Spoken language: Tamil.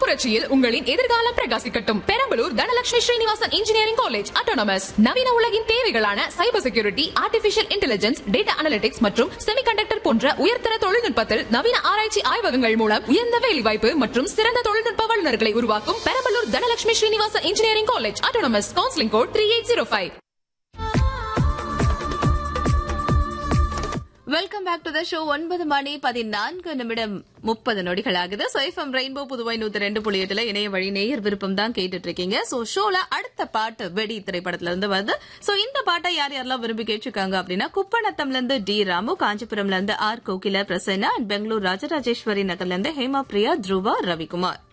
புரட்சியில் உங்களின் எதிர்காலம் பிரகாசிக்கட்டும் Perambalur Dhanalakshmi Srinivasan engineering college autonomous நவீன உலகின் தேவைகளான cyber security artificial intelligence data analytics மற்றும் செமிகண்டக்டர் போன்ற உயர்தர தொழில்நுட்பத்தில் நவீன ஆராய்ச்சி ஆய்வகங்கள் மூலம் உயர்ந்த வேலைவாய்ப்பு மற்றும் சிறந்த தொழில்நுட்ப வல்லுநர்களை உருவாக்கும் Perambalur Dhanalakshmi Srinivasan engineering college autonomous counselling code three eight zero five welcome back to the show ஒன்பது மணி பதினான்கு நிமிடம் முப்பது நொடிகள் ஆகுது சோ எஃப்எம் ரெயின்போ புதுவை நூத்தி ரெண்டு புள்ளி எட்டுல இணைய வழி நேயர் விருப்பம் தான் கேட்டுட்டு இருக்கீங்க சோ ஷோல அடுத்த பாட்டு வெடி திரைப்படத்துல இருந்து வருது சோ இந்த பாட்டை யார் யாரெல்லாம் விரும்பி கேட்டிருக்காங்க அப்படின்னா குப்பநத்தம்ல இருந்து டி ராமு காஞ்சிபுரம்ல இருந்து ஆர் கோகில பிரசன்னா அண்ட் பெங்களூர் ராஜராஜேஸ்வரி நகர்ல இருந்து ஹேமா பிரியா த்ருவா ரவிக்குமார்